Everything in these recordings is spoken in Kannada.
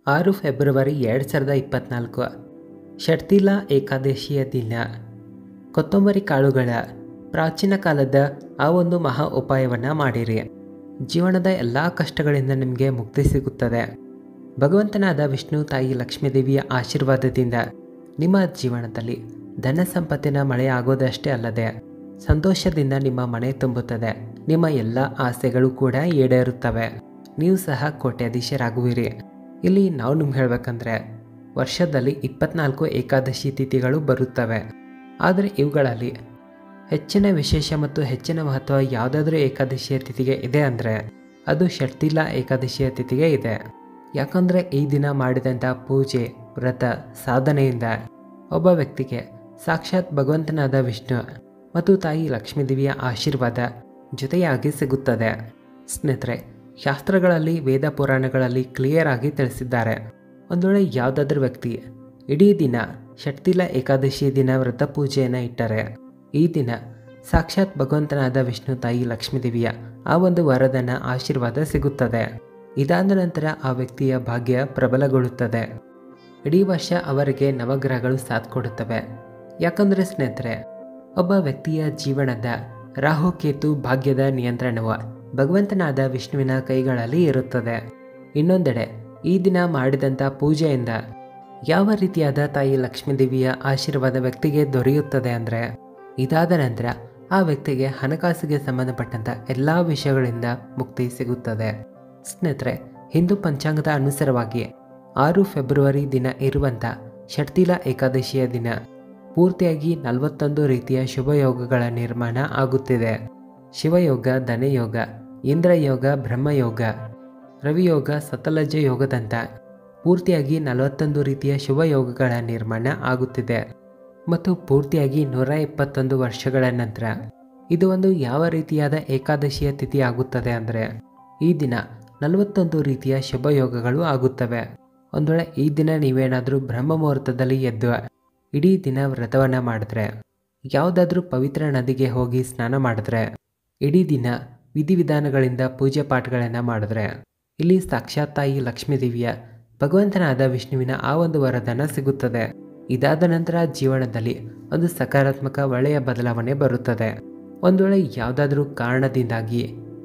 ಆರು ಫೆಬ್ರವರಿ ಎರಡು ಸಾವಿರದ ಇಪ್ಪತ್ತ್ನಾಲ್ಕು ಷಟ್ತಿಲಾ ಏಕಾದಶಿಯ ದಿನ ಕೊತ್ತಂಬರಿ ಕಾಳುಗಳ ಪ್ರಾಚೀನ ಕಾಲದ ಆ ಒಂದು ಮಹಾ ಉಪಾಯವನ್ನು ಮಾಡಿರಿ ಜೀವನದ ಎಲ್ಲ ಕಷ್ಟಗಳಿಂದ ನಿಮಗೆ ಮುಕ್ತಿ ಸಿಗುತ್ತದೆ ಭಗವಂತನಾದ ವಿಷ್ಣು ತಾಯಿ ಲಕ್ಷ್ಮೀದೇವಿಯ ಆಶೀರ್ವಾದದಿಂದ ನಿಮ್ಮ ಜೀವನದಲ್ಲಿ ಧನ ಸಂಪತ್ತಿನ ಮಳೆ ಆಗೋದಷ್ಟೇ ಅಲ್ಲದೆ ಸಂತೋಷದಿಂದ ನಿಮ್ಮ ಮನೆ ತುಂಬುತ್ತದೆ ನಿಮ್ಮ ಎಲ್ಲ ಆಸೆಗಳು ಕೂಡ ಈಡೇರುತ್ತವೆ ನೀವು ಸಹ ಕೋಟ್ಯಾಧೀಶರಾಗುವಿರಿ ಇಲ್ಲಿ ನಾವು ನಿಮ್ಗೆ ಹೇಳ್ಬೇಕಂದ್ರೆ ವರ್ಷದಲ್ಲಿ ಇಪ್ಪತ್ನಾಲ್ಕು ಏಕಾದಶಿ ತಿಥಿಗಳು ಬರುತ್ತವೆ ಆದರೆ ಇವುಗಳಲ್ಲಿ ಹೆಚ್ಚಿನ ವಿಶೇಷ ಮತ್ತು ಹೆಚ್ಚಿನ ಮಹತ್ವ ಯಾವುದಾದ್ರೂ ಏಕಾದಶಿಯ ತಿಥಿಗೆ ಇದೆ ಅಂದರೆ ಅದು ಷಟ್ತಿಲಾ ಏಕಾದಶಿಯ ತಿಥಿಗೆ ಇದೆ ಯಾಕಂದರೆ ಈ ದಿನ ಮಾಡಿದಂಥ ಪೂಜೆ ವ್ರತ ಸಾಧನೆಯಿಂದ ಒಬ್ಬ ವ್ಯಕ್ತಿಗೆ ಸಾಕ್ಷಾತ್ ಭಗವಂತನಾದ ವಿಷ್ಣು ಮತ್ತು ತಾಯಿ ಲಕ್ಷ್ಮೀದೇವಿಯ ಆಶೀರ್ವಾದ ಜೊತೆಯಾಗಿ ಸಿಗುತ್ತದೆ ಸ್ನೇಹಿತರೆ ಶಾಸ್ತ್ರಗಳಲ್ಲಿ ವೇದ ಪುರಾಣಗಳಲ್ಲಿ ಕ್ಲಿಯರ್ ಆಗಿ ತಿಳಿಸಿದ್ದಾರೆ ಒಂದು ವೇಳೆ ಯಾವುದಾದ್ರೂ ವ್ಯಕ್ತಿ ಇಡೀ ದಿನ ಷಟ್ತಿಲ ಏಕಾದಶಿ ದಿನ ವ್ರತ ಪೂಜೆಯನ್ನು ಇಟ್ಟರೆ ಈ ದಿನ ಸಾಕ್ಷಾತ್ ಭಗವಂತನಾದ ವಿಷ್ಣು ತಾಯಿ ಲಕ್ಷ್ಮೀದೇವಿಯ ಆ ಒಂದು ವರದನ ಆಶೀರ್ವಾದ ಸಿಗುತ್ತದೆ ಇದಾದ ನಂತರ ಆ ವ್ಯಕ್ತಿಯ ಭಾಗ್ಯ ಪ್ರಬಲಗೊಳ್ಳುತ್ತದೆ ಇಡೀ ವರ್ಷ ಅವರಿಗೆ ನವಗ್ರಹಗಳು ಸಾಥ್ ಕೊಡುತ್ತವೆ ಯಾಕಂದರೆ ಸ್ನೇಹಿತರೆ ಒಬ್ಬ ವ್ಯಕ್ತಿಯ ಜೀವನದ ರಾಹುಕೇತು ಭಾಗ್ಯದ ನಿಯಂತ್ರಣವು ಭಗವಂತನಾದ ವಿಷ್ಣುವಿನ ಕೈಗಳಲ್ಲಿ ಇರುತ್ತದೆ ಇನ್ನೊಂದೆಡೆ ಈ ದಿನ ಮಾಡಿದಂಥ ಪೂಜೆಯಿಂದ ಯಾವ ರೀತಿಯಾದ ತಾಯಿ ಲಕ್ಷ್ಮೀದೇವಿಯ ಆಶೀರ್ವಾದ ವ್ಯಕ್ತಿಗೆ ದೊರೆಯುತ್ತದೆ ಅಂದರೆ ಇದಾದ ನಂತರ ಆ ವ್ಯಕ್ತಿಗೆ ಹಣಕಾಸಿಗೆ ಸಂಬಂಧಪಟ್ಟಂಥ ಎಲ್ಲ ವಿಷಯಗಳಿಂದ ಮುಕ್ತಿ ಸಿಗುತ್ತದೆ ಸ್ನೇಹಿತರೆ ಹಿಂದೂ ಪಂಚಾಂಗದ ಅನುಸಾರವಾಗಿ ಆರು ಫೆಬ್ರವರಿ ದಿನ ಇರುವಂಥ ಷಟ್ತಿಲ ಏಕಾದಶಿಯ ದಿನ ಪೂರ್ತಿಯಾಗಿ ನಲವತ್ತೊಂದು ರೀತಿಯ ಶುಭಯೋಗಗಳ ನಿರ್ಮಾಣ ಆಗುತ್ತಿದೆ ಶಿವಯೋಗ ಧನಯೋಗ ಇಂದ್ರಯೋಗ ಬ್ರಹ್ಮಯೋಗ ರವಿಯೋಗ ಸತಲಜ ಯೋಗದಂಥ ಪೂರ್ತಿಯಾಗಿ ನಲವತ್ತೊಂದು ರೀತಿಯ ಶುಭಯೋಗಗಳ ನಿರ್ಮಾಣ ಆಗುತ್ತಿದೆ ಮತ್ತು ಪೂರ್ತಿಯಾಗಿ ನೂರ ಇಪ್ಪತ್ತೊಂದು ವರ್ಷಗಳ ನಂತರ ಇದು ಒಂದು ಯಾವ ರೀತಿಯಾದ ಏಕಾದಶಿಯ ತಿಥಿ ಆಗುತ್ತದೆ ಅಂದರೆ ಈ ದಿನ ನಲವತ್ತೊಂದು ರೀತಿಯ ಶುಭಯೋಗಗಳು ಆಗುತ್ತವೆ ಒಂದು ವೇಳೆ ಈ ದಿನ ನೀವೇನಾದರೂ ಬ್ರಹ್ಮ ಮುಹೂರ್ತದಲ್ಲಿ ಎದ್ದು ಇಡೀ ದಿನ ವ್ರತವನ್ನು ಮಾಡಿದ್ರೆ ಯಾವುದಾದ್ರೂ ಪವಿತ್ರ ನದಿಗೆ ಹೋಗಿ ಸ್ನಾನ ಮಾಡಿದ್ರೆ ಇಡೀ ದಿನ ವಿಧಿವಿಧಾನಗಳಿಂದ ಪೂಜೆ ಪಾಠಗಳನ್ನು ಮಾಡಿದ್ರೆ ಇಲ್ಲಿ ಸಾಕ್ಷಾತ್ ತಾಯಿ ಲಕ್ಷ್ಮೀದೇವಿಯ ಭಗವಂತನಾದ ವಿಷ್ಣುವಿನ ಆ ಒಂದು ವರದಾನ ಸಿಗುತ್ತದೆ ಇದಾದ ನಂತರ ಜೀವನದಲ್ಲಿ ಒಂದು ಸಕಾರಾತ್ಮಕ ಒಳ್ಳೆಯ ಬದಲಾವಣೆ ಬರುತ್ತದೆ ಒಂದು ವೇಳೆ ಯಾವುದಾದ್ರೂ ಕಾರಣದಿಂದಾಗಿ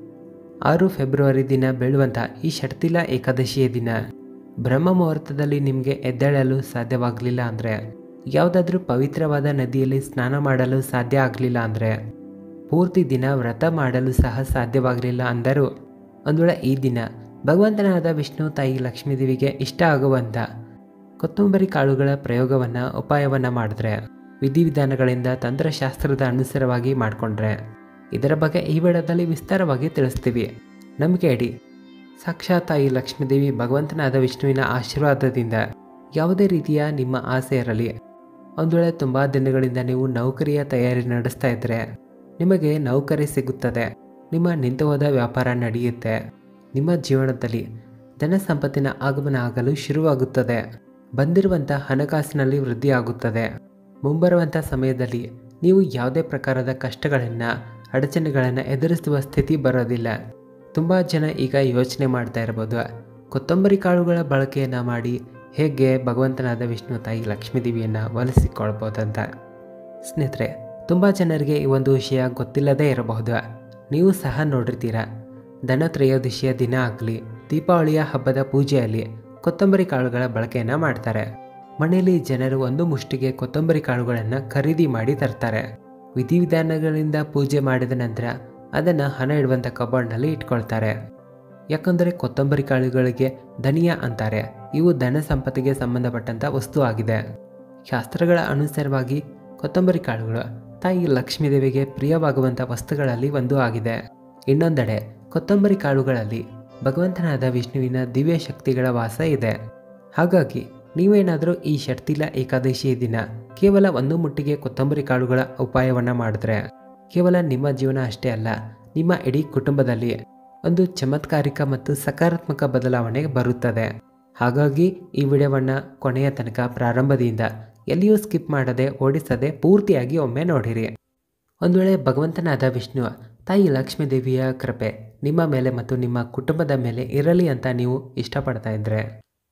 ಆರು ಫೆಬ್ರವರಿ ದಿನ ಬೀಳುವಂಥ ಈ ಷಟ್ತಿಲ ಏಕಾದಶಿಯ ದಿನ ಬ್ರಹ್ಮ ಮುಹೂರ್ತದಲ್ಲಿ ನಿಮಗೆ ಎದ್ದೇಳಲು ಸಾಧ್ಯವಾಗಲಿಲ್ಲ ಅಂದರೆ ಯಾವುದಾದ್ರೂ ಪವಿತ್ರವಾದ ನದಿಯಲ್ಲಿ ಸ್ನಾನ ಮಾಡಲು ಸಾಧ್ಯ ಆಗಲಿಲ್ಲ ಅಂದರೆ ಪೂರ್ತಿ ದಿನ ವ್ರತ ಮಾಡಲು ಸಹ ಸಾಧ್ಯವಾಗಲಿಲ್ಲ ಅಂದರೂ ಒಂದು ವೇಳೆ ಈ ದಿನ ಭಗವಂತನಾದ ವಿಷ್ಣು ತಾಯಿ ಲಕ್ಷ್ಮೀದೇವಿಗೆ ಇಷ್ಟ ಆಗುವಂಥ ಕೊತ್ತಂಬರಿ ಕಾಳುಗಳ ಪ್ರಯೋಗವನ್ನು ಉಪಾಯವನ್ನು ಮಾಡಿದ್ರೆ ವಿಧಿವಿಧಾನಗಳಿಂದ ತಂತ್ರಶಾಸ್ತ್ರದ ಅನುಸಾರವಾಗಿ ಮಾಡಿಕೊಂಡ್ರೆ ಇದರ ಬಗ್ಗೆ ಈ ವಿಡಿಯೋದಲ್ಲಿ ವಿಸ್ತಾರವಾಗಿ ತಿಳಿಸ್ತೀವಿ ನಂಬಿಕೆ ಇಡಿ ಸಾಕ್ಷಾತ್ ತಾಯಿ ಲಕ್ಷ್ಮೀದೇವಿ ಭಗವಂತನಾದ ವಿಷ್ಣುವಿನ ಆಶೀರ್ವಾದದಿಂದ ಯಾವುದೇ ರೀತಿಯ ನಿಮ್ಮ ಆಸೆ ಇರಲಿ ಒಂದು ವೇಳೆ ತುಂಬ ದಿನಗಳಿಂದ ನೀವು ನೌಕರಿಯ ತಯಾರಿ ನಡೆಸ್ತಾ ಇದ್ದರೆ ನಿಮಗೆ ನೌಕರಿ ಸಿಗುತ್ತದೆ ನಿಮ್ಮ ನಿಂತು ಹೋದ ವ್ಯಾಪಾರ ನಡೆಯುತ್ತೆ ನಿಮ್ಮ ಜೀವನದಲ್ಲಿ ಧನ ಸಂಪತ್ತಿನ ಆಗಮನ ಆಗಲು ಶುರುವಾಗುತ್ತದೆ ಬಂದಿರುವಂಥ ಹಣಕಾಸಿನಲ್ಲಿ ವೃದ್ಧಿ ಆಗುತ್ತದೆ ಮುಂಬರುವಂಥ ಸಮಯದಲ್ಲಿ ನೀವು ಯಾವುದೇ ಪ್ರಕಾರದ ಕಷ್ಟಗಳನ್ನು ಅಡಚಣೆಗಳನ್ನು ಎದುರಿಸುವ ಸ್ಥಿತಿ ಬರೋದಿಲ್ಲ ತುಂಬ ಜನ ಈಗ ಯೋಚನೆ ಮಾಡ್ತಾ ಇರ್ಬೋದು ಕೊತ್ತಂಬರಿ ಕಾಳುಗಳ ಬಳಕೆಯನ್ನು ಮಾಡಿ ಹೇಗೆ ಭಗವಂತನಾದ ವಿಷ್ಣು ತಾಯಿ ಲಕ್ಷ್ಮೀದೇವಿಯನ್ನು ಒಲಿಸಿಕೊಳ್ಬೋದಂತ ಸ್ನೇಹಿತರೆ ತುಂಬ ಜನರಿಗೆ ಈ ಒಂದು ವಿಷಯ ಗೊತ್ತಿಲ್ಲದೇ ಇರಬಹುದು ನೀವು ಸಹ ನೋಡಿರ್ತೀರ ದನ ತ್ರಯೋದಶಿಯ ದಿನ ಆಗಲಿ ದೀಪಾವಳಿಯ ಹಬ್ಬದ ಪೂಜೆಯಲ್ಲಿ ಕೊತ್ತಂಬರಿ ಕಾಳುಗಳ ಬಳಕೆಯನ್ನು ಮಾಡ್ತಾರೆ ಮನೆಯಲ್ಲಿ ಜನರು ಒಂದು ಮುಷ್ಟಿಗೆ ಕೊತ್ತಂಬರಿ ಕಾಳುಗಳನ್ನು ಖರೀದಿ ಮಾಡಿ ತರ್ತಾರೆ ವಿಧಿವಿಧಾನಗಳಿಂದ ಪೂಜೆ ಮಾಡಿದ ನಂತರ ಅದನ್ನು ಹಣ ಇಡುವಂಥ ಕಬೋರ್ಡ್ನಲ್ಲಿ ಇಟ್ಕೊಳ್ತಾರೆ ಯಾಕಂದರೆ ಕೊತ್ತಂಬರಿ ಕಾಳುಗಳಿಗೆ ಧನಿಯ ಅಂತಾರೆ ಇವು ಧನ ಸಂಪತ್ತಿಗೆ ಸಂಬಂಧಪಟ್ಟಂಥ ವಸ್ತು ಆಗಿದೆ ಶಾಸ್ತ್ರಗಳ ಅನುಸಾರವಾಗಿ ಕೊತ್ತಂಬರಿ ಕಾಳುಗಳು ತಾಯಿ ಲಕ್ಷ್ಮೀದೇವಿಗೆ ಪ್ರಿಯವಾಗುವಂಥ ವಸ್ತುಗಳಲ್ಲಿ ಒಂದು ಆಗಿದೆ ಇನ್ನೊಂದೆಡೆ ಕೊತ್ತಂಬರಿ ಕಾಳುಗಳಲ್ಲಿ ಭಗವಂತನಾದ ವಿಷ್ಣುವಿನ ದಿವ್ಯ ಶಕ್ತಿಗಳ ವಾಸ ಇದೆ ಹಾಗಾಗಿ ನೀವೇನಾದರೂ ಈ ಷಟ್ತಿಲ ಏಕಾದಶಿ ದಿನ ಕೇವಲ ಒಂದು ಮುಟ್ಟಿಗೆ ಕೊತ್ತಂಬರಿ ಕಾಳುಗಳ ಉಪಾಯವನ್ನು ಮಾಡಿದ್ರೆ ಕೇವಲ ನಿಮ್ಮ ಜೀವನ ಅಷ್ಟೇ ಅಲ್ಲ ನಿಮ್ಮ ಇಡೀ ಕುಟುಂಬದಲ್ಲಿ ಒಂದು ಚಮತ್ಕಾರಿಕ ಮತ್ತು ಸಕಾರಾತ್ಮಕ ಬದಲಾವಣೆ ಬರುತ್ತದೆ ಹಾಗಾಗಿ ಈ ವಿಡಿಯೋವನ್ನು ಕೊನೆಯ ತನಕ ಪ್ರಾರಂಭದಿಂದ ಎಲ್ಲಿಯೂ ಸ್ಕಿಪ್ ಮಾಡದೆ ಓಡಿಸದೆ ಪೂರ್ತಿಯಾಗಿ ಒಮ್ಮೆ ನೋಡಿರಿ ಒಂದು ವೇಳೆ ಭಗವಂತನಾದ ವಿಷ್ಣು ತಾಯಿ ಲಕ್ಷ್ಮೀದೇವಿಯ ಕೃಪೆ ನಿಮ್ಮ ಮೇಲೆ ಮತ್ತು ನಿಮ್ಮ ಕುಟುಂಬದ ಮೇಲೆ ಇರಲಿ ಅಂತ ನೀವು ಇಷ್ಟಪಡ್ತಾ ಇದ್ದರೆ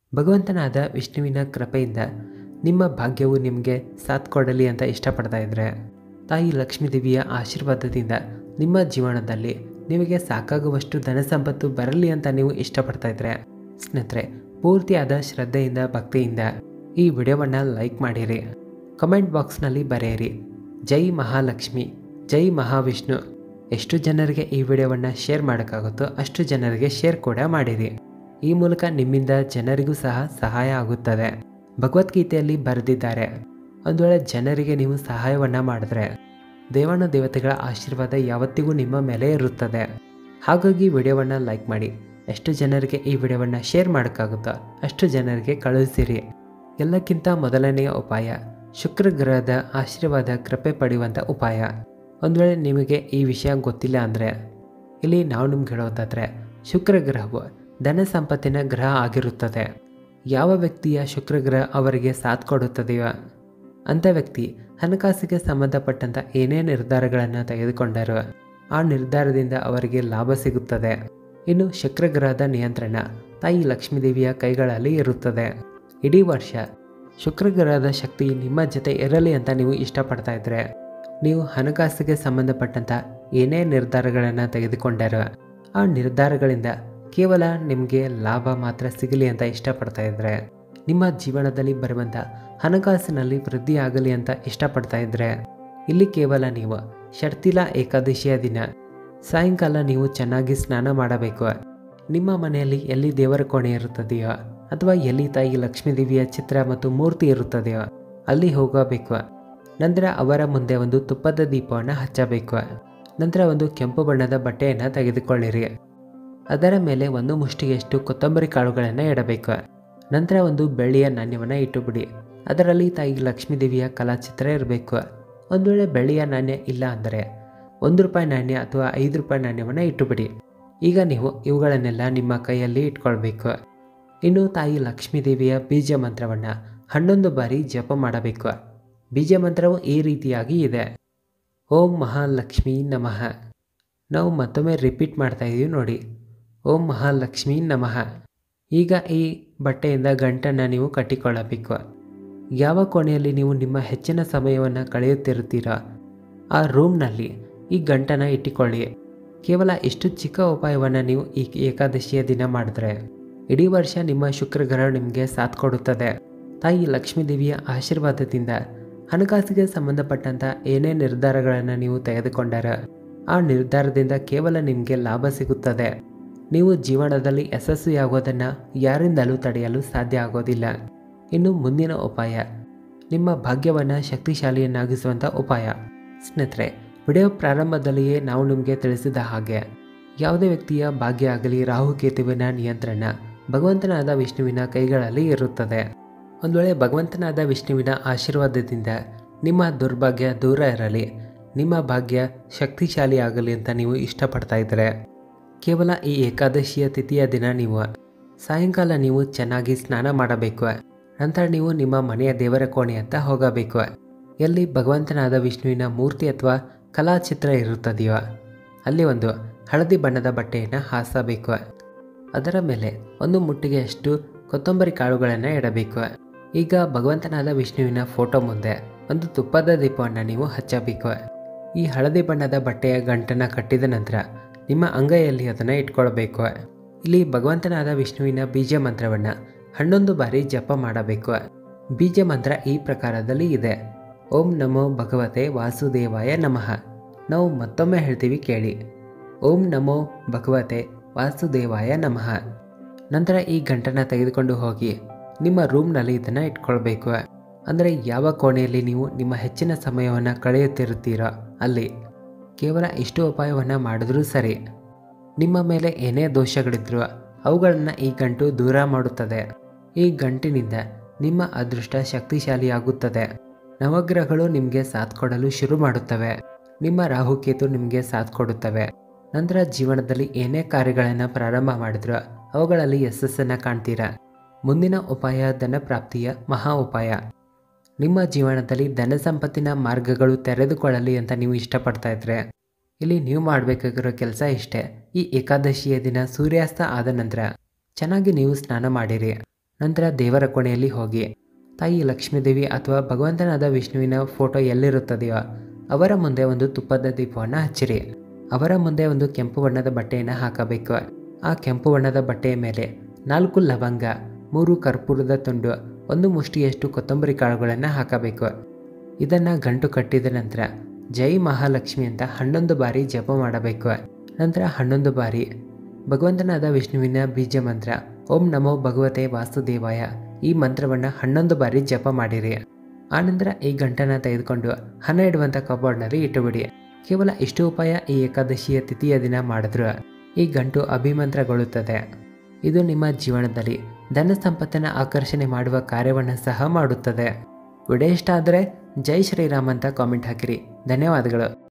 ಭಗವಂತನಾದ ವಿಷ್ಣುವಿನ ಕೃಪೆಯಿಂದ ನಿಮ್ಮ ಭಾಗ್ಯವು ನಿಮಗೆ ಸಾಥ್ ಕೊಡಲಿ ಅಂತ ಇಷ್ಟಪಡ್ತಾ ಇದ್ರೆ ತಾಯಿ ಲಕ್ಷ್ಮೀದೇವಿಯ ಆಶೀರ್ವಾದದಿಂದ ನಿಮ್ಮ ಜೀವನದಲ್ಲಿ ನಿಮಗೆ ಸಾಕಾಗುವಷ್ಟು ಧನ ಸಂಪತ್ತು ಬರಲಿ ಅಂತ ನೀವು ಇಷ್ಟಪಡ್ತಾ ಇದ್ರೆ ಸ್ನೇಹಿತರೆ ಪೂರ್ತಿಯಾದ ಶ್ರದ್ಧೆಯಿಂದ ಭಕ್ತಿಯಿಂದ ಈ ವಿಡಿಯೋವನ್ನು ಲೈಕ್ ಮಾಡಿರಿ ಕಮೆಂಟ್ ಬಾಕ್ಸ್ನಲ್ಲಿ ಬರೆಯಿರಿ ಜೈ ಮಹಾಲಕ್ಷ್ಮಿ ಜೈ ಮಹಾವಿಷ್ಣು ಎಷ್ಟು ಜನರಿಗೆ ಈ ವಿಡಿಯೋವನ್ನು ಶೇರ್ ಮಾಡೋಕ್ಕಾಗುತ್ತೋ ಅಷ್ಟು ಜನರಿಗೆ ಶೇರ್ ಕೂಡ ಮಾಡಿರಿ ಈ ಮೂಲಕ ನಿಮ್ಮಿಂದ ಜನರಿಗೂ ಸಹ ಸಹಾಯ ಆಗುತ್ತದೆ ಭಗವದ್ಗೀತೆಯಲ್ಲಿ ಬರೆದಿದ್ದಾರೆ ಒಂದು ವೇಳೆ ಜನರಿಗೆ ನೀವು ಸಹಾಯವನ್ನು ಮಾಡಿದ್ರೆ ದೇವಾನು ದೇವತೆಗಳ ಆಶೀರ್ವಾದ ಯಾವತ್ತಿಗೂ ನಿಮ್ಮ ಮೇಲೆ ಇರುತ್ತದೆ ಹಾಗಾಗಿ ವಿಡಿಯೋವನ್ನು ಲೈಕ್ ಮಾಡಿ ಎಷ್ಟು ಜನರಿಗೆ ಈ ವಿಡಿಯೋವನ್ನು ಶೇರ್ ಮಾಡೋಕ್ಕಾಗುತ್ತೋ ಅಷ್ಟು ಜನರಿಗೆ ಕಳುಹಿಸಿರಿ ಎಲ್ಲಕ್ಕಿಂತ ಮೊದಲನೆಯ ಉಪಾಯ ಶುಕ್ರ ಗ್ರಹದ ಆಶೀರ್ವಾದ ಕೃಪೆ ಪಡೆಯುವಂಥ ಉಪಾಯ ಒಂದು ವೇಳೆ ನಿಮಗೆ ಈ ವಿಷಯ ಗೊತ್ತಿಲ್ಲ ಅಂದರೆ ಇಲ್ಲಿ ನಾವು ನಿಮ್ಗೆ ಹೇಳೋದಾದರೆ ಶುಕ್ರ ಗ್ರಹವು ಧನ ಸಂಪತ್ತಿನ ಗ್ರಹ ಆಗಿರುತ್ತದೆ ಯಾವ ವ್ಯಕ್ತಿಯ ಶುಕ್ರ ಗ್ರಹ ಅವರಿಗೆ ಸಾಥ್ ಕೊಡುತ್ತದೆಯೋ ಅಂಥ ವ್ಯಕ್ತಿ ಹಣಕಾಸಿಗೆ ಸಂಬಂಧಪಟ್ಟಂಥ ಏನೇ ನಿರ್ಧಾರಗಳನ್ನು ತೆಗೆದುಕೊಂಡರೋ ಆ ನಿರ್ಧಾರದಿಂದ ಅವರಿಗೆ ಲಾಭ ಸಿಗುತ್ತದೆ ಇನ್ನು ಶುಕ್ರ ಗ್ರಹದ ನಿಯಂತ್ರಣ ತಾಯಿ ಲಕ್ಷ್ಮೀದೇವಿಯ ಕೈಗಳಲ್ಲಿ ಇರುತ್ತದೆ ಇಡೀ ವರ್ಷ ಶುಕ್ರ ಗ್ರಹದ ಶಕ್ತಿ ನಿಮ್ಮ ಜೊತೆ ಇರಲಿ ಅಂತ ನೀವು ಇಷ್ಟಪಡ್ತಾ ಇದ್ರೆ ನೀವು ಹಣಕಾಸಿಗೆ ಸಂಬಂಧಪಟ್ಟಂಥ ಏನೇ ನಿರ್ಧಾರಗಳನ್ನು ತೆಗೆದುಕೊಂಡರೋ ಆ ನಿರ್ಧಾರಗಳಿಂದ ಕೇವಲ ನಿಮಗೆ ಲಾಭ ಮಾತ್ರ ಸಿಗಲಿ ಅಂತ ಇಷ್ಟಪಡ್ತಾ ಇದ್ರೆ ನಿಮ್ಮ ಜೀವನದಲ್ಲಿ ಬರುವಂಥ ಹಣಕಾಸಿನಲ್ಲಿ ವೃದ್ಧಿ ಆಗಲಿ ಅಂತ ಇಷ್ಟಪಡ್ತಾ ಇದ್ರೆ ಇಲ್ಲಿ ಕೇವಲ ನೀವು ಷಡ್ತಿಲ ಏಕಾದಶಿಯ ದಿನ ಸಾಯಂಕಾಲ ನೀವು ಚೆನ್ನಾಗಿ ಸ್ನಾನ ಮಾಡಬೇಕು ನಿಮ್ಮ ಮನೆಯಲ್ಲಿ ಎಲ್ಲಿ ದೇವರ ಕೋಣೆ ಇರುತ್ತದೆಯೋ ಅಥವಾ ಎಲ್ಲಿ ತಾಯಿ ಲಕ್ಷ್ಮೀದೇವಿಯ ಚಿತ್ರ ಮತ್ತು ಮೂರ್ತಿ ಇರುತ್ತದೆಯೋ ಅಲ್ಲಿ ಹೋಗಬೇಕು ನಂತರ ಅವರ ಮುಂದೆ ಒಂದು ತುಪ್ಪದ ದೀಪವನ್ನು ಹಚ್ಚಬೇಕು ನಂತರ ಒಂದು ಕೆಂಪು ಬಣ್ಣದ ಬಟ್ಟೆಯನ್ನು ತೆಗೆದುಕೊಳ್ಳಿರಿ ಅದರ ಮೇಲೆ ಒಂದು ಮುಷ್ಟಿಗೆಷ್ಟು ಕೊತ್ತಂಬರಿ ಕಾಳುಗಳನ್ನು ಇಡಬೇಕು ನಂತರ ಒಂದು ಬೆಳ್ಳಿಯ ನಾಣ್ಯವನ್ನು ಇಟ್ಟುಬಿಡಿ ಅದರಲ್ಲಿ ತಾಯಿ ಲಕ್ಷ್ಮೀದೇವಿಯ ಕಲಾಚಿತ್ರ ಇರಬೇಕು ಒಂದು ವೇಳೆ ಬೆಳ್ಳಿಯ ನಾಣ್ಯ ಇಲ್ಲ ಅಂದರೆ ಒಂದು ರೂಪಾಯಿ ನಾಣ್ಯ ಅಥವಾ ಐದು ರೂಪಾಯಿ ನಾಣ್ಯವನ್ನು ಇಟ್ಟುಬಿಡಿ ಈಗ ನೀವು ಇವುಗಳನ್ನೆಲ್ಲ ನಿಮ್ಮ ಕೈಯಲ್ಲಿ ಇಟ್ಕೊಳ್ಬೇಕು ಇನ್ನು ತಾಯಿ ಲಕ್ಷ್ಮೀದೇವಿಯ ಬೀಜ ಮಂತ್ರವನ್ನು ಹನ್ನೊಂದು ಬಾರಿ ಜಪ ಮಾಡಬೇಕು ಬೀಜ ಮಂತ್ರವು ಈ ರೀತಿಯಾಗಿ ಇದೆ ಓಂ ಮಹಾಲಕ್ಷ್ಮೀ ನಮಃ ನಾವು ಮತ್ತೊಮ್ಮೆ ರಿಪೀಟ್ ಮಾಡ್ತಾ ಇದ್ದೀವಿ ನೋಡಿ ಓಂ ಮಹಾಲಕ್ಷ್ಮೀ ನಮಃ ಈಗ ಈ ಬಟ್ಟೆಯಿಂದ ಗಂಟನ್ನು ನೀವು ಕಟ್ಟಿಕೊಳ್ಳಬೇಕು ಯಾವ ಕೋಣೆಯಲ್ಲಿ ನೀವು ನಿಮ್ಮ ಹೆಚ್ಚಿನ ಸಮಯವನ್ನು ಕಳೆಯುತ್ತಿರುತ್ತೀರೋ ಆ ರೂಮ್ನಲ್ಲಿ ಈ ಗಂಟನ್ನು ಇಟ್ಟುಕೊಳ್ಳಿ ಕೇವಲ ಇಷ್ಟು ಚಿಕ್ಕ ಉಪಾಯವನ್ನು ನೀವು ಈ ಏಕಾದಶಿಯ ದಿನ ಮಾಡಿದ್ರೆ ಇಡೀ ವರ್ಷ ನಿಮ್ಮ ಶುಕ್ರ ಗ್ರಹ ನಿಮಗೆ ಸಾಥ್ ಕೊಡುತ್ತದೆ ತಾಯಿ ಲಕ್ಷ್ಮೀದೇವಿಯ ಆಶೀರ್ವಾದದಿಂದ ಹಣಕಾಸಿಗೆ ಸಂಬಂಧಪಟ್ಟಂಥ ಏನೇ ನಿರ್ಧಾರಗಳನ್ನು ನೀವು ತೆಗೆದುಕೊಂಡಾರ ಆ ನಿರ್ಧಾರದಿಂದ ಕೇವಲ ನಿಮಗೆ ಲಾಭ ಸಿಗುತ್ತದೆ ನೀವು ಜೀವನದಲ್ಲಿ ಯಶಸ್ವಿಯಾಗೋದನ್ನು ಯಾರಿಂದಲೂ ತಡೆಯಲು ಸಾಧ್ಯ ಆಗೋದಿಲ್ಲ ಇನ್ನು ಮುಂದಿನ ಉಪಾಯ ನಿಮ್ಮ ಭಾಗ್ಯವನ್ನು ಶಕ್ತಿಶಾಲಿಯನ್ನಾಗಿಸುವಂಥ ಉಪಾಯ ಸ್ನೇಹಿತರೆ ವಿಡಿಯೋ ಪ್ರಾರಂಭದಲ್ಲಿಯೇ ನಾವು ನಿಮಗೆ ತಿಳಿಸಿದ ಹಾಗೆ ಯಾವುದೇ ವ್ಯಕ್ತಿಯ ಭಾಗ್ಯ ಆಗಲಿ ರಾಹುಕೇತುವಿನ ನಿಯಂತ್ರಣ ಭಗವಂತನಾದ ವಿಷ್ಣುವಿನ ಕೈಗಳಲ್ಲಿ ಇರುತ್ತದೆ ಒಂದು ವೇಳೆ ಭಗವಂತನಾದ ವಿಷ್ಣುವಿನ ಆಶೀರ್ವಾದದಿಂದ ನಿಮ್ಮ ದುರ್ಭಾಗ್ಯ ದೂರ ಇರಲಿ ನಿಮ್ಮ ಭಾಗ್ಯ ಶಕ್ತಿಶಾಲಿ ಆಗಲಿ ಅಂತ ನೀವು ಇಷ್ಟಪಡ್ತಾ ಇದ್ದರೆ ಕೇವಲ ಈ ಏಕಾದಶಿಯ ತಿಥಿಯ ದಿನ ನೀವು ಸಾಯಂಕಾಲ ನೀವು ಚೆನ್ನಾಗಿ ಸ್ನಾನ ಮಾಡಬೇಕು ನಂತರ ನೀವು ನಿಮ್ಮ ಮನೆಯ ದೇವರ ಕೋಣೆ ಅಂತ ಹೋಗಬೇಕು ಎಲ್ಲಿ ಭಗವಂತನಾದ ವಿಷ್ಣುವಿನ ಮೂರ್ತಿ ಅಥವಾ ಕಲಾಚಿತ್ರ ಇರುತ್ತದೆಯೋ ಅಲ್ಲಿ ಒಂದು ಹಳದಿ ಬಣ್ಣದ ಬಟ್ಟೆಯನ್ನು ಹಾಸಬೇಕು ಅದರ ಮೇಲೆ ಒಂದು ಮುಟ್ಟಿಗೆಯಷ್ಟು ಕೊತ್ತಂಬರಿ ಕಾಳುಗಳನ್ನು ಇಡಬೇಕು ಈಗ ಭಗವಂತನಾದ ವಿಷ್ಣುವಿನ ಫೋಟೋ ಮುಂದೆ ಒಂದು ತುಪ್ಪದ ದೀಪವನ್ನು ನೀವು ಹಚ್ಚಬೇಕು ಈ ಹಳದಿ ಬಣ್ಣದ ಬಟ್ಟೆಯ ಗಂಟನ್ನು ಕಟ್ಟಿದ ನಂತರ ನಿಮ್ಮ ಅಂಗೈಯಲ್ಲಿ ಅದನ್ನು ಇಟ್ಕೊಳ್ಬೇಕು ಇಲ್ಲಿ ಭಗವಂತನಾದ ವಿಷ್ಣುವಿನ ಬೀಜ ಮಂತ್ರವನ್ನು ಹನ್ನೊಂದು ಬಾರಿ ಜಪ ಮಾಡಬೇಕು ಬೀಜ ಮಂತ್ರ ಈ ಪ್ರಕಾರದಲ್ಲಿ ಇದೆ ಓಂ ನಮೋ ಭಗವತೆ ವಾಸುದೇವಾಯ ನಮಃ ನಾವು ಮತ್ತೊಮ್ಮೆ ಹೇಳ್ತೀವಿ ಕೇಳಿ ಓಂ ನಮೋ ಭಗವತೆ ವಾಸುದೇವಾಯ ನಮಃ ನಂತರ ಈ ಗಂಟನ್ನು ತೆಗೆದುಕೊಂಡು ಹೋಗಿ ನಿಮ್ಮ ರೂಮ್ನಲ್ಲಿ ಇದನ್ನು ಇಟ್ಕೊಳ್ಬೇಕು ಅಂದರೆ ಯಾವ ಕೋಣೆಯಲ್ಲಿ ನೀವು ನಿಮ್ಮ ಹೆಚ್ಚಿನ ಸಮಯವನ್ನು ಕಳೆಯುತ್ತಿರುತ್ತೀರೋ ಅಲ್ಲಿ ಕೇವಲ ಇಷ್ಟು ಉಪಾಯವನ್ನು ಮಾಡಿದ್ರೂ ಸರಿ ನಿಮ್ಮ ಮೇಲೆ ಏನೇ ದೋಷಗಳಿದ್ರೂ ಅವುಗಳನ್ನು ಈ ಗಂಟು ದೂರ ಮಾಡುತ್ತದೆ ಈ ಗಂಟಿನಿಂದ ನಿಮ್ಮ ಅದೃಷ್ಟ ಶಕ್ತಿಶಾಲಿಯಾಗುತ್ತದೆ ನವಗ್ರಹಗಳು ನಿಮಗೆ ಸಾಥ್ ಕೊಡಲು ಶುರು ಮಾಡುತ್ತವೆ ನಿಮ್ಮ ರಾಹುಕೇತು ನಿಮಗೆ ಸಾಥ್ ಕೊಡುತ್ತವೆ ನಂತರ ಜೀವನದಲ್ಲಿ ಏನೇ ಕಾರ್ಯಗಳನ್ನು ಪ್ರಾರಂಭ ಮಾಡಿದ್ರೂ ಅವುಗಳಲ್ಲಿ ಯಶಸ್ಸನ್ನು ಕಾಣ್ತೀರಾ ಮುಂದಿನ ಉಪಾಯ ಧನಪ್ರಾಪ್ತಿಯ ಮಹಾ ಉಪಾಯ ನಿಮ್ಮ ಜೀವನದಲ್ಲಿ ಧನ ಸಂಪತ್ತಿನ ಮಾರ್ಗಗಳು ತೆರೆದುಕೊಳ್ಳಲಿ ಅಂತ ನೀವು ಇಷ್ಟಪಡ್ತಾ ಇದ್ರೆ ಇಲ್ಲಿ ನೀವು ಮಾಡಬೇಕಾಗಿರೋ ಕೆಲಸ ಇಷ್ಟೇ ಈ ಏಕಾದಶಿಯ ದಿನ ಸೂರ್ಯಾಸ್ತ ಆದ ನಂತರ ಚೆನ್ನಾಗಿ ನೀವು ಸ್ನಾನ ಮಾಡಿರಿ ನಂತರ ದೇವರ ಕೋಣೆಯಲ್ಲಿ ಹೋಗಿ ತಾಯಿ ಲಕ್ಷ್ಮೀದೇವಿ ಅಥವಾ ಭಗವಂತನಾದ ವಿಷ್ಣುವಿನ ಫೋಟೋ ಎಲ್ಲಿರುತ್ತದೆಯೋ ಅವರ ಮುಂದೆ ಒಂದು ತುಪ್ಪದ ದೀಪವನ್ನು ಹಚ್ಚಿರಿ ಅವರ ಮುಂದೆ ಒಂದು ಕೆಂಪು ಬಣ್ಣದ ಬಟ್ಟೆಯನ್ನು ಹಾಕಬೇಕು ಆ ಕೆಂಪು ಬಣ್ಣದ ಬಟ್ಟೆಯ ಮೇಲೆ ನಾಲ್ಕು ಲವಂಗ ಮೂರು ಕರ್ಪೂರದ ತುಂಡು ಒಂದು ಮುಷ್ಟಿಯಷ್ಟು ಕೊತ್ತಂಬರಿ ಕಾಳುಗಳನ್ನು ಹಾಕಬೇಕು ಇದನ್ನು ಗಂಟು ಕಟ್ಟಿದ ನಂತರ ಜೈ ಮಹಾಲಕ್ಷ್ಮಿ ಅಂತ ಹನ್ನೊಂದು ಬಾರಿ ಜಪ ಮಾಡಬೇಕು ನಂತರ ಹನ್ನೊಂದು ಬಾರಿ ಭಗವಂತನಾದ ವಿಷ್ಣುವಿನ ಬೀಜ ಮಂತ್ರ ಓಂ ನಮೋ ಭಗವತೆ ವಾಸುದೇವಾಯ ಈ ಮಂತ್ರವನ್ನು ಹನ್ನೊಂದು ಬಾರಿ ಜಪ ಮಾಡಿರಿ ಆನಂತರ ಈ ಗಂಟನ್ನು ತೆಗೆದುಕೊಂಡು ಹಣ ಇಡುವಂಥ ಕಬೋರ್ಡ್ನಲ್ಲಿ ಇಟ್ಟುಬಿಡಿ ಕೇವಲ ಇಷ್ಟು ಉಪಾಯ ಈ ಏಕಾದಶಿಯ ತಿಥಿಯ ದಿನ ಮಾಡಿದ್ರು ಈ ಗಂಟು ಅಭಿಮಂತ್ರಗೊಳ್ಳುತ್ತದೆ ಇದು ನಿಮ್ಮ ಜೀವನದಲ್ಲಿ ಧನ ಸಂಪತ್ತನ್ನು ಆಕರ್ಷಣೆ ಮಾಡುವ ಕಾರ್ಯವನ್ನು ಸಹ ಮಾಡುತ್ತದೆ ವಿಡಿಯೋ ಇಷ್ಟ ಆದರೆ ಜೈ ಶ್ರೀರಾಮ್ ಅಂತ ಕಾಮೆಂಟ್ ಹಾಕಿರಿ ಧನ್ಯವಾದಗಳು